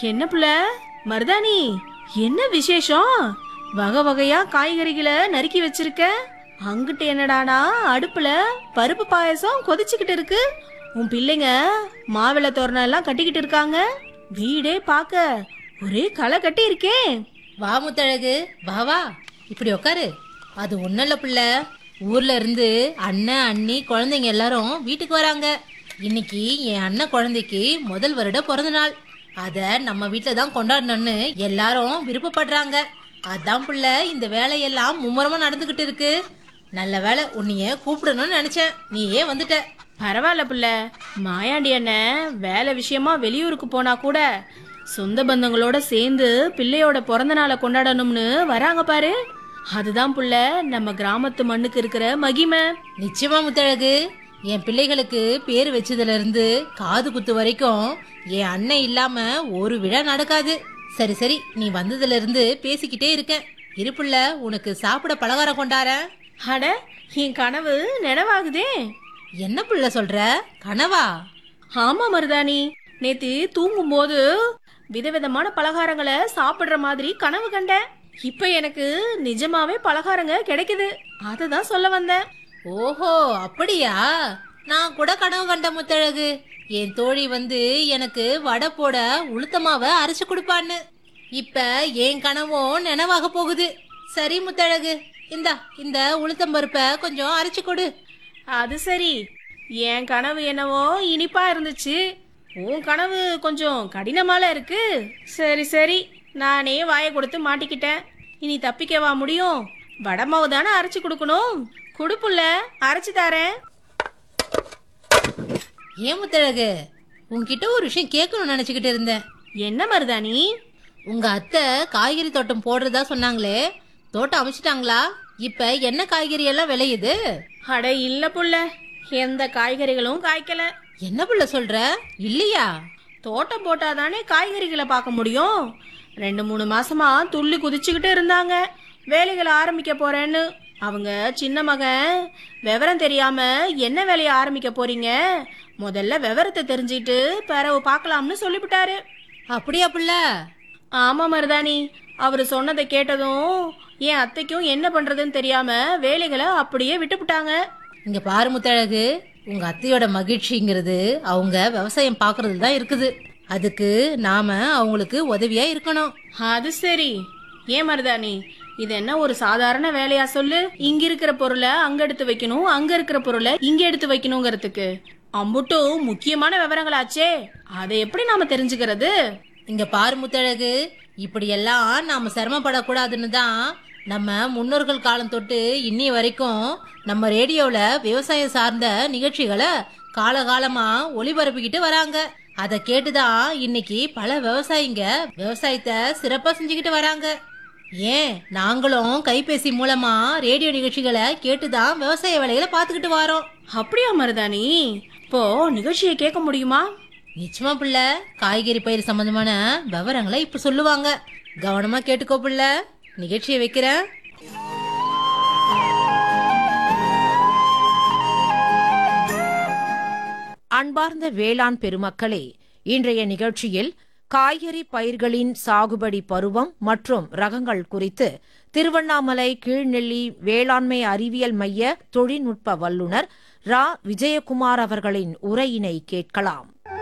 என்ன புள்ள மருதாணி என்ன விசேஷம் வகை வகையா காய்கறிகளை நறுக்கி வச்சிருக்க அங்கிட்டு என்னடானா அடுப்புல பருப்பு பாயசம் கொதிச்சுக்கிட்டு இருக்கு உன் பிள்ளைங்க மாவிளை தோரணம் எல்லாம் கட்டிக்கிட்டு இருக்காங்க வீடே பார்க்க ஒரே களை கட்டி இருக்கே வா முத்தழகு வா வா இப்படி உட்காரு அது ஒன்றும் இல்லை பிள்ளை ஊர்ல இருந்து அண்ணன் அண்ணி குழந்தைங்க எல்லாரும் வீட்டுக்கு வராங்க இன்னைக்கு என் அண்ணன் குழந்தைக்கு முதல் வருட பிறந்த நாள் அதை நம்ம வீட்டில் தான் கொண்டாடணும்னு எல்லாரும் விருப்பப்படுறாங்க அதான் பிள்ளை இந்த வேலையெல்லாம் மும்முரமா நடந்துகிட்டு இருக்கு நல்ல வேலை உன்னைய கூப்பிடணும்னு நினைச்சேன் நீயே வந்துட்ட பரவாயில்ல புள்ள மாயாண்டி அண்ணன் வேலை விஷயமா வெளியூருக்கு போனா கூட சொந்த பந்தங்களோட சேர்ந்து பிள்ளையோட பிறந்த நாளை கொண்டாடணும்னு வராங்க பாரு அதுதான் புள்ள நம்ம கிராமத்து மண்ணுக்கு இருக்கிற மகிமை நிச்சயமா முத்தழகு என் பிள்ளைகளுக்கு பேர் வச்சதுல இருந்து காது குத்து வரைக்கும் என் அண்ணன் இல்லாம ஒரு விழா நடக்காது சரி சரி நீ வந்ததுல இருந்து பேசிக்கிட்டே இருக்கேன் இருப்புள்ள உனக்கு சாப்பிட பலகாரம் கொண்டாரேன் அட என் கனவு நினைவாகுதே என்ன புள்ள சொல்ற கனவா ஆமா மருதாணி நேத்து தூங்கும்போது விதவிதமான பலகாரங்களை சாப்பிடுற மாதிரி கனவு கண்டேன் இப்ப எனக்கு நிஜமாவே பலகாரங்க கிடைக்குது அதை தான் சொல்ல வந்தேன் ஓஹோ அப்படியா நான் கூட கனவு கண்ட முத்தழகு என் தோழி வந்து எனக்கு வடை போட உளுத்தமாவை அரைச்சு கொடுப்பான்னு இப்ப என் கனவும் நினைவாக போகுது சரி முத்தழகு இந்தா இந்த உளுத்தம்பருப்பை கொஞ்சம் அரைச்சு கொடு அது சரி என் கனவு என்னவோ இனிப்பா இருந்துச்சு உன் கனவு கொஞ்சம் கடினமால இருக்கு சரி சரி நானே வாயை கொடுத்து மாட்டிக்கிட்டேன் இனி தப்பிக்கவா முடியும் வடமாவு தானே அரைச்சு கொடுக்கணும் குடுப்புல அரைச்சு தரேன் ஏன் முத்தழகு உன்கிட்ட ஒரு விஷயம் கேட்கணும்னு நினைச்சுக்கிட்டு இருந்தேன் என்ன மருதாணி உங்க அத்தை காய்கறி தோட்டம் போடுறதா சொன்னாங்களே தோட்டம் அமைச்சிட்டாங்களா இப்ப என்ன காய்கறி எல்லாம் விளையுது அட இல்ல புள்ள எந்த காய்கறிகளும் காய்க்கல என்ன புள்ள சொல்ற இல்லையா தோட்டம் போட்டாதானே காய்கறிகளை பார்க்க முடியும் ரெண்டு மூணு மாசமா துள்ளி குதிச்சுக்கிட்டு இருந்தாங்க வேலைகளை ஆரம்பிக்க போறேன்னு அவங்க சின்ன மகன் விவரம் தெரியாம என்ன வேலையை ஆரம்பிக்க போறீங்க முதல்ல விவரத்தை தெரிஞ்சுட்டு பிறவு பார்க்கலாம்னு சொல்லிவிட்டாரு அப்படியா புள்ள ஆமா மருதாணி அவர் சொன்னதை கேட்டதும் என் அத்தைக்கும் என்ன பண்றதுன்னு தெரியாம வேலைகளை அப்படியே விட்டுப்புட்டாங்க இங்க பாரு முத்தழகு உங்க அத்தையோட மகிழ்ச்சிங்கிறது அவங்க விவசாயம் பாக்குறதுல தான் இருக்குது அதுக்கு நாம அவங்களுக்கு உதவியா இருக்கணும் அது சரி ஏன் மருதாணி இது என்ன ஒரு சாதாரண வேலையா சொல்லு இங்க இருக்கிற பொருளை அங்க எடுத்து வைக்கணும் அங்க இருக்கிற பொருளை இங்க எடுத்து வைக்கணுங்கிறதுக்கு அம்புட்டும் முக்கியமான விவரங்களாச்சே அதை எப்படி நாம தெரிஞ்சுக்கிறது இங்க பாரு முத்தழகு இப்படியெல்லாம் நாம சிரமப்படக்கூடாதுன்னு தான் நம்ம முன்னோர்கள் காலம் தொட்டு இன்னி வரைக்கும் நம்ம ரேடியோல விவசாயம் சார்ந்த நிகழ்ச்சிகளை காலகாலமா ஒளிபரப்பிக்கிட்டு வராங்க அதை கேட்டுதான் இன்னைக்கு பல விவசாயிங்க விவசாயத்தை சிறப்பா செஞ்சுக்கிட்டு வராங்க ஏன் நாங்களும் கைபேசி மூலமா ரேடியோ நிகழ்ச்சிகளை கேட்டுதான் விவசாய வேலைகளை பார்த்துக்கிட்டு வரோம் அப்படியா மருதாணி இப்போ நிகழ்ச்சியை கேட்க முடியுமா நிச்சயமா பிள்ளை காய்கறி பயிர் சம்பந்தமான விவரங்களை இப்ப சொல்லுவாங்க கவனமா கேட்டுக்கோ பிள்ளை நிகழ்ச்சியை வைக்கிறேன் அன்பார்ந்த வேளாண் பெருமக்களே இன்றைய நிகழ்ச்சியில் காய்கறி பயிர்களின் சாகுபடி பருவம் மற்றும் ரகங்கள் குறித்து திருவண்ணாமலை கீழ்நெல்லி வேளாண்மை அறிவியல் மைய தொழில்நுட்ப வல்லுநர் ரா விஜயகுமார் அவர்களின் உரையினை கேட்கலாம்